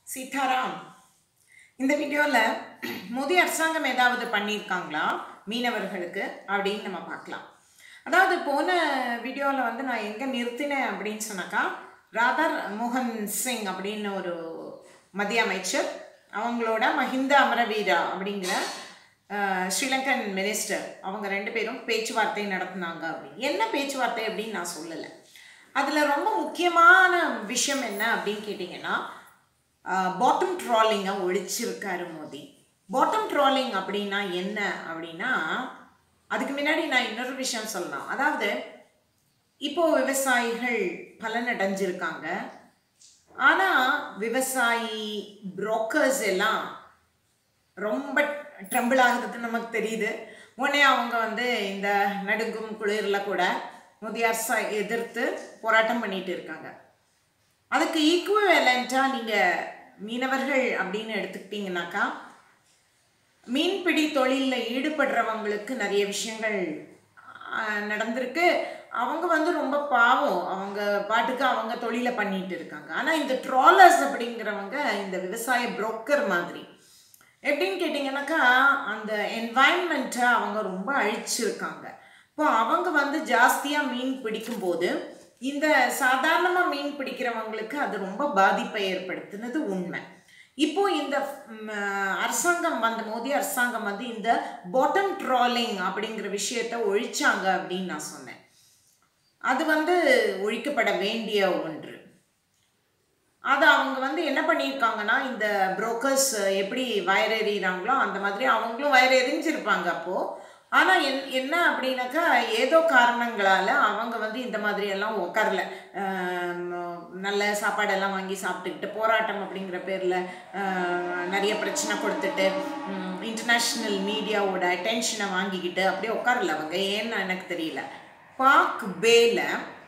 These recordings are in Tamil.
சீதாராம் இந்த வீடியோவில் மோடி அரசாங்கம் ஏதாவது பண்ணியிருக்காங்களா மீனவர்களுக்கு அப்படின்னு நம்ம பார்க்கலாம் அதாவது போன வீடியோவில் வந்து நான் எங்கே நிறுத்தினேன் அப்படின்னு சொன்னாக்கா ராதர் மோகன் சிங் அப்படின்னு ஒரு மத்திய அமைச்சர் அவங்களோட மஹிந்த அமரவீரா அப்படிங்கிற அஹ், ஸ்ரீலங்கன் மினிஸ்டர் அவங்க ரெண்டு பேரும் பேச்சுவார்த்தை நடத்தினாங்க அப்படின்னு என்ன பேச்சுவார்த்தை அப்படின்னு நான் சொல்லலை அதில் ரொம்ப முக்கியமான விஷயம் என்ன அப்படின்னு கேட்டிங்கன்னா பாட்டம் ட்ராலிங்கை ஒழிச்சிருக்காரு மோடி பாட்டம் ட்ராலிங் அப்படின்னா என்ன அப்படின்னா அதுக்கு முன்னாடி நான் இன்னொரு விஷயம் சொல்லலாம் அதாவது இப்போ விவசாயிகள் பலனடைஞ்சிருக்காங்க ஆனால் விவசாயி புரோக்கர்ஸ் எல்லாம் ரொம்ப ட்ரம்பிள் ஆகுறது நமக்கு தெரியுது உடனே அவங்க வந்து இந்த நடுங்கும் குளிரில் கூட மோடி அரசை எதிர்த்து போராட்டம் பண்ணிட்டு இருக்காங்க அதுக்கு ஈக்குவலண்ட்டாக நீங்கள் மீனவர்கள் அப்படின்னு எடுத்துக்கிட்டிங்கனாக்கா மீன்பிடி தொழிலில் ஈடுபடுறவங்களுக்கு நிறைய விஷயங்கள் ஆஹ், நடந்திருக்கு அவங்க வந்து ரொம்ப பாவம் அவங்க பாட்டுக்கு அவங்க தொழிலை பண்ணிட்டு இருக்காங்க ஆனால் இந்த ட்ராலர்ஸ் அப்படிங்கிறவங்க இந்த விவசாய புரோக்கர் மாதிரி எப்படின்னு கேட்டிங்கனாக்கா அந்த என்வாயன்மெண்ட்டை அவங்க ரொம்ப அழிச்சிருக்காங்க இப்போ அவங்க வந்து ஜாஸ்தியாக மீன் பிடிக்கும்போது இந்த சாதாரணமாக மீன் பிடிக்கிறவங்களுக்கு அது ரொம்ப பாதிப்பை ஏற்படுத்தினது உண்மை இப்போ இந்த ம், அரசாங்கம் வந்து மோடி அரசாங்கம் வந்து இந்த பாட்டம் ட்ராலிங் அப்படிங்கிற விஷயத்தை ஒழிச்சாங்க அப்படின்னு நான் சொன்னேன் அது வந்து ஒழிக்கப்பட வேண்டிய ஒன்று அது அவங்க வந்து என்ன பண்ணியிருக்காங்கன்னா இந்த புரோக்கர்ஸ் எப்படி வயரெறிகிறாங்களோ அந்த மாதிரி அவங்களும் வயரெறிஞ்சிருப்பாங்க அப்போது ஆனால் என் என்ன அப்படின்னாக்கா ஏதோ காரணங்களால் அவங்க வந்து இந்த மாதிரி எல்லாம் உட்காரல ஆம், நல்ல சாப்பாடெல்லாம் வாங்கி சாப்பிட்டுக்கிட்டு போராட்டம் அப்படிங்கிற பேரில் நிறைய பிரச்சனை கொடுத்துட்டு இன்டர்நேஷ்னல் மீடியாவோட அட்டென்ஷனை வாங்கிக்கிட்டு அப்படியே உட்காரல அவங்க ஏன்னு எனக்கு தெரியல பாக் பேல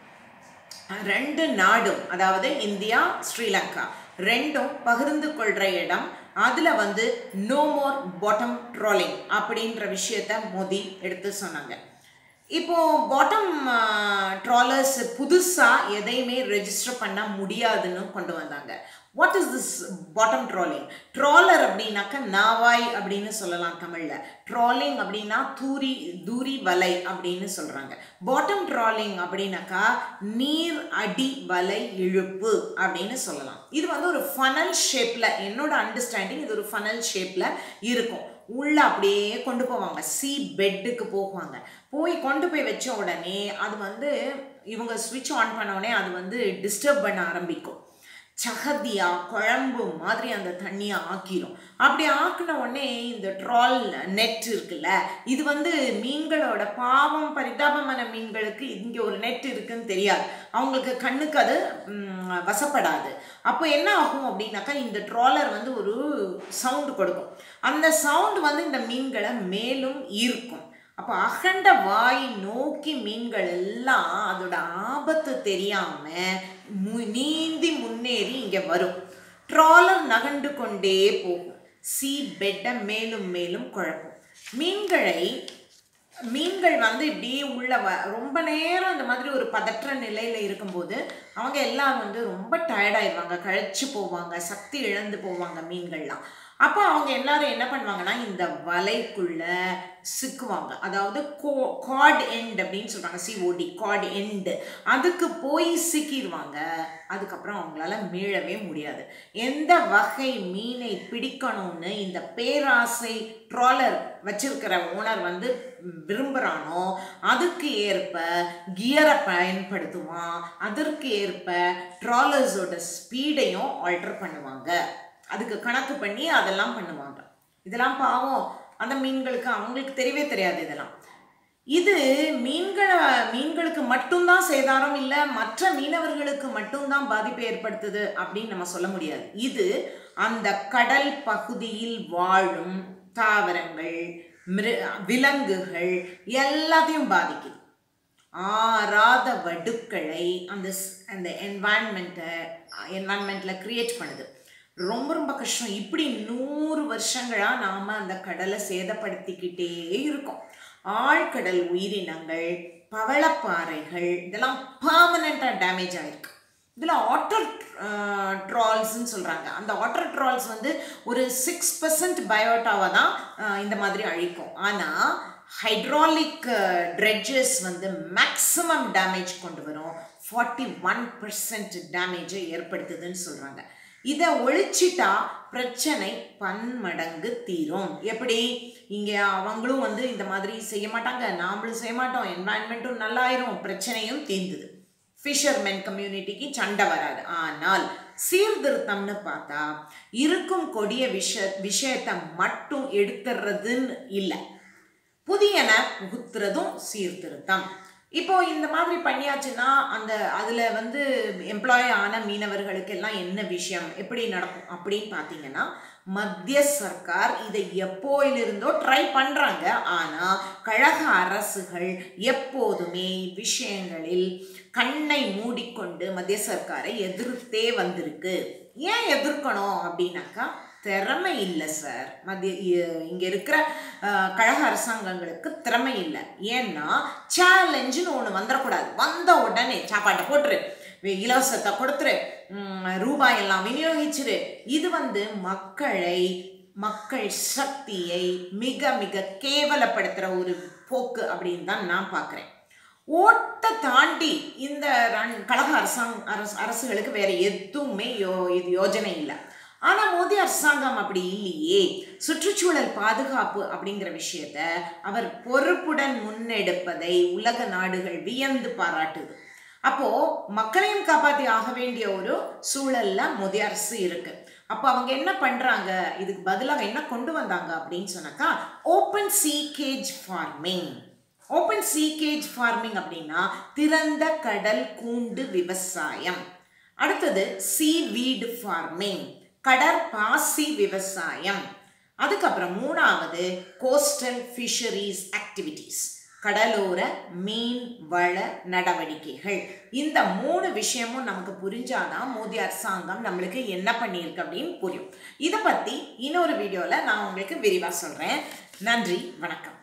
ரெண்டு நாடும் அதாவது இந்தியா ஸ்ரீலங்கா ரெண்டும் பகிர்ந்து கொள்கிற இடம் அதில் வந்து நோ மோர் பாட்டம் ட்ராலிங் அப்படின்ற விஷயத்த மோடி எடுத்து சொன்னாங்க இப்போ பாட்டம் ட்ராலர்ஸ் புதுசாக எதையுமே ரெஜிஸ்டர் பண்ண முடியாதுன்னு கொண்டு வந்தாங்க what is this bottom trawling trawler அப்படின்னாக்கா நாவாய் அப்படின்னு சொல்லலாம் தமிழில் ட்ராலிங் அப்படின்னா தூரி தூரி வலை அப்படின்னு சொல்கிறாங்க பாட்டம் ட்ராலிங் அப்படின்னாக்கா நீர் அடி வலை இழுப்பு அப்படின்னு சொல்லலாம் இது வந்து ஒரு ஃபனல் ஷேப்பில் என்னோட அண்டர்ஸ்டாண்டிங் இது ஒரு ஃபனல் ஷேப்பில் இருக்கும் உள்ள அப்படியே கொண்டு போவாங்க சி பெட்டுக்கு போவாங்க போய் கொண்டு போய் வச்ச உடனே அது வந்து இவங்க ஸ்விட்ச் ஆன் பண்ண உடனே அது வந்து டிஸ்டர்ப் பண்ண ஆரம்பிக்கும் சகதியா குழம்பு மாதிரி அந்த தண்ணியை ஆக்கிரும் அப்படி ஆக்கின உடனே இந்த ட்ரால் நெட் இருக்குல்ல இது வந்து மீன்களோட பாவம் பரிதாபமான மீன்களுக்கு இங்கே ஒரு நெட் இருக்குன்னு தெரியாது அவங்களுக்கு கண்ணுக்கு அது ம், வசப்படாது அப்போ என்ன ஆகும் அப்படின்னாக்கா இந்த ட்ராலர் வந்து ஒரு சவுண்டு கொடுக்கும் அந்த சவுண்ட் வந்து இந்த மீன்களை மேலும் ஈர்க்கும் அப்போ அகண்ட வாய் நோக்கி மீன்கள் எல்லாம் அதோட ஆபத்து தெரியாம மு- நீந்தி முன்னேறி இங்க வரும் ட்ராலர் நகண்டு கொண்டே போகும் சீ பெட்டை மேலும் மேலும் குழப்பும் மீன்களை மீன்கள் வந்து இப்படியே உள்ள வ ரொம்ப நேரம் இந்த மாதிரி ஒரு பதற்ற நிலையில் இருக்கும்போது அவங்க எல்லாம் வந்து ரொம்ப டயர்டாயிடுவாங்க கழிச்சு போவாங்க சக்தி இழந்து போவாங்க மீன்கள்லாம் அப்போ அவங்க எல்லாரும் என்ன பண்ணுவாங்கன்னா இந்த வலைக்குள்ள சிக்குவாங்க அதாவது கோ காட் எண்ட் அப்படின்னு சொல்கிறாங்க சிஓடி காட் எண்டு அதுக்கு போய் சிக்கிடுவாங்க அதுக்கப்புறம் அவங்களால மீளவே முடியாது எந்த வகை மீனை பிடிக்கணும்னு இந்த பேராசை ட்ராலர் வச்சிருக்கிற ஓனர் வந்து விரும்புகிறானோ அதுக்கு ஏற்ப கியரை பயன்படுத்துவான் அதற்கு ஏற்ப ட்ராலர்ஸோட ஸ்பீடையும் ஆல்டர் பண்ணுவாங்க அதுக்கு கணக்கு பண்ணி அதெல்லாம் பண்ணுவாங்க இதெல்லாம் பாவம் அந்த மீன்களுக்கு அவங்களுக்கு தெரியவே தெரியாது இதெல்லாம் இது மீன்களை மீன்களுக்கு மட்டும்தான் சேதாரம் இல்லை மற்ற மீனவர்களுக்கு மட்டும்தான் பாதிப்பை ஏற்படுத்துது அப்படின்னு நம்ம சொல்ல முடியாது இது அந்த கடல் பகுதியில் வாழும் தாவரங்கள் மிரு விலங்குகள் எல்லாத்தையும் பாதிக்குது ஆறாத வடுக்களை அந்த ஸ்- அந்த என்வாயன்மெண்ட்டை என்வாயன்மெண்ட்டில் க்ரியேட் பண்ணுது ரொம்ப ரொம்ப கஷ்டம் இப்படி நூறு வருஷங்களாக நாம் அந்த கடலை சேதப்படுத்திக்கிட்டே இருக்கோம் ஆழ்கடல் உயிரினங்கள் பவளப்பாறைகள் இதெல்லாம் பர்மனெண்ட்டாக டேமேஜ் ஆயிருக்கு இதில் ஆட்டர் ட்ரால்ஸ்ன்னு சொல்கிறாங்க அந்த ஆட்டர் ட்ரால்ஸ் வந்து ஒரு சிக்ஸ் பர்சன்ட் பயோட்டாவை தான் அஹ், இந்த மாதிரி அழிக்கும் ஆனால் ஹைட்ராலிக் ட்ரெட்ஜஸ் வந்து மேக்ஸிமம் டேமேஜ் கொண்டு வரும் ஃபார்ட்டி ஒன் பர்சன்ட் டேமேஜை ஏற்படுத்துதுன்னு சொல்கிறாங்க இதை ஒழிச்சிட்டா பிரச்சனை பன்மடங்கு தீரும் எப்படி இங்கே அவங்களும் வந்து இந்த மாதிரி செய்ய மாட்டாங்க நாமளும் செய்ய மாட்டோம் என்வாயன்மெண்ட்டும் நல்லாயிரும் பிரச்சனையும் தீர்ந்துது ஃபிஷர்மென் கம்யூனிட்டிக்கு சண்டை வராது ஆனால் சீர்திருத்தம்னு பார்த்தா இருக்கும் கொடிய விஷ விஷயத்தை மட்டும் எடுத்துடுறதுன்னு இல்லை புதியன புகுத்துறதும் சீர்திருத்தம் இப்போ இந்த மாதிரி பண்ணியாச்சுன்னா அந்த அதில் வந்து எம்ப்ளாய் ஆன மீனவர்களுக்கு எல்லாம் என்ன விஷயம் எப்படி நடக்கும் அப்படின்னு பார்த்தீங்கன்னா மத்திய சர்க்கார் இதை எப்போயிலிருந்தோ ட்ரை பண்ணுறாங்க ஆனால் கழக அரசுகள் எப்போதுமே விஷயங்களில் கண்ணை மூடிக்கொண்டு மத்திய சர்க்காரை எதிர்த்தே வந்திருக்கு ஏன் எதிர்க்கணும் அப்படின்னாக்கா திறமை இல்லை சார் மத்திய இ- இங்க இருக்கிற அஹ், கழக அரசாங்கங்களுக்கு திறமை இல்லை ஏன்னா சேலஞ்சுன்னு ஒன்று வந்துடக்கூடாது வந்த உடனே சாப்பாட்டை போட்டுரு வி- இலவசத்தை கொடுத்துரு ம், ரூபாய் எல்லாம் விநியோகிச்சிரு இது வந்து மக்களை மக்கள் சக்தியை மிக மிக கேவலப்படுத்துகிற ஒரு போக்கு அப்படின்னு தான் நான் பார்க்குறேன் ஓட்டை தாண்டி இந்த ரன் கழக அரசாங்க அரசு அரசுகளுக்கு வேற எதுவுமே யோ இது யோஜனை இல்லை ஆனால் மோடி அரசாங்கம் அப்படி இல்லையே சுற்றுச்சூழல் பாதுகாப்பு அப்படிங்கிற விஷயத்த அவர் பொறுப்புடன் முன்னெடுப்பதை உலக நாடுகள் வியந்து பாராட்டுது அப்போ மக்களையும் காப்பாற்றி ஆக வேண்டிய ஒரு சூழல்ல மோடி அரசு இருக்கு அப்போ அவங்க என்ன பண்றாங்க இதுக்கு பதிலாக என்ன கொண்டு வந்தாங்க அப்படின்னு சொன்னாக்கா open sea cage farming open sea cage farming அப்படின்னா திறந்த கடல் கூண்டு விவசாயம் அடுத்தது சீ வீடு ஃபார்மிங் கடற்பாசி விவசாயம் அதுக்கப்புறம் மூணாவது கோஸ்டல் ஃபிஷரிஸ் ஆக்டிவிட்டீஸ் கடலோர மீன் வள நடவடிக்கைகள் இந்த மூணு விஷயமும் நமக்கு புரிஞ்சாதான் மோடி அரசாங்கம் நம்மளுக்கு என்ன பண்ணியிருக்கு அப்படின்னு புரியும் இதை பற்றி இன்னொரு வீடியோவில் நான் உங்களுக்கு விரிவாக சொல்கிறேன் நன்றி வணக்கம்